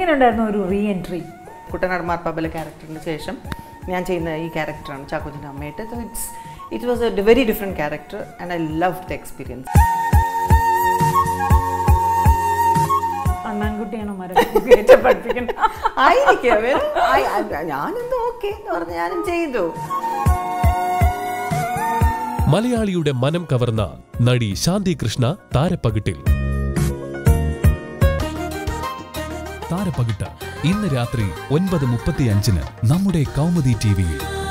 എങ്ങനെ ഉണ്ടായിരുന്നു ഒരു റീ എൻട്രി കുട്ടനാട് മാർപ്പാബല ക്യാരക്ടറിന് ശേഷം ഞാൻ ചെയ്യുന്ന ഈ ക്യാരക്ടറാണ് ചാക്കോച്ചൻ്റെ അമ്മയായിട്ട് so it's it was a very different character and I love the experience അണ്ണാൻകുട്ടിയാണോ മരം കയറ്റ പഠിപ്പിക്കുന്നത് ആയിരിക്കും ഞാനെന്തോ ഓക്കെ എന്ന് പറഞ്ഞ് ഞാനും ചെയ്തു മലയാളിയുടെ മനം കവർന്ന നടി ശാന്തി കൃഷ്ണ താരപ്പകിട്ടിൽ താരപ്പകിട്ട് ഇന്ന് രാത്രി ഒൻപത് മുപ്പത്തിയഞ്ചിന് നമ്മുടെ കൗമുദി ടിവിയിൽ